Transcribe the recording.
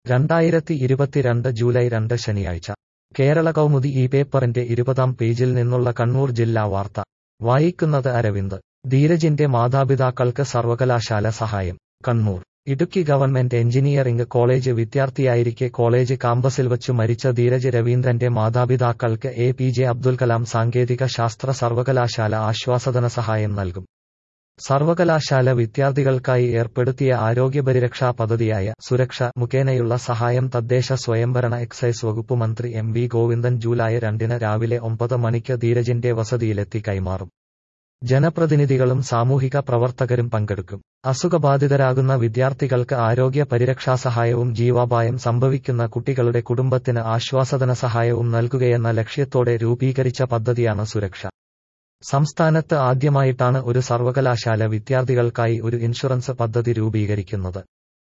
രണ്ടായിരത്തി ഇരുപത്തിരണ്ട് ജൂലൈ രണ്ട് ശനിയാഴ്ച കേരള കൗമുദി ഈ പേപ്പറിന്റെ ഇരുപതാം പേജിൽ നിന്നുള്ള കണ്ണൂർ ജില്ലാ വാർത്ത വായിക്കുന്നത് അരവിന്ദ് ധീരജിന്റെ മാതാപിതാക്കൾക്ക് സർവകലാശാല സഹായം Kannur Idukki government engineering college വിദ്യാർത്ഥിയായിരിക്കെ കോളേജ് കാമ്പസിൽ വച്ചു മരിച്ച ധീരജ് രവീന്ദ്രന്റെ മാതാപിതാക്കൾക്ക് A P J Abdul Kalam സാങ്കേതിക ശാസ്ത്ര സർവകലാശാല ആശ്വാസധന സഹായം നൽകും സർവകലാശാല വിദ്യാർത്ഥികൾക്കായി ഏർപ്പെടുത്തിയ ആരോഗ്യപരിരക്ഷാ പദ്ധതിയായ സുരക്ഷ മുഖേനയുള്ള സഹായം തദ്ദേശ സ്വയംഭരണ എക്സൈസ് വകുപ്പ് മന്ത്രി എം വി ഗോവിന്ദൻ ജൂലൈ രണ്ടിന് രാവിലെ ഒമ്പത് മണിക്ക് ധീരജിന്റെ വസതിയിലെത്തി കൈമാറും ജനപ്രതിനിധികളും സാമൂഹിക പ്രവർത്തകരും പങ്കെടുക്കും അസുഖബാധിതരാകുന്ന വിദ്യാർത്ഥികൾക്ക് ആരോഗ്യ പരിരക്ഷാ സഹായവും ജീവാപായം സംഭവിക്കുന്ന കുട്ടികളുടെ കുടുംബത്തിന് ആശ്വാസധന സഹായവും നൽകുകയെന്ന ലക്ഷ്യത്തോടെ രൂപീകരിച്ച പദ്ധതിയാണ് സുരക്ഷ സംസ്ഥാനത്ത് ആദ്യമായിട്ടാണ് ഒരു സർവകലാശാല വിദ്യാർത്ഥികൾക്കായി ഒരു ഇൻഷുറൻസ് പദ്ധതി രൂപീകരിക്കുന്നത്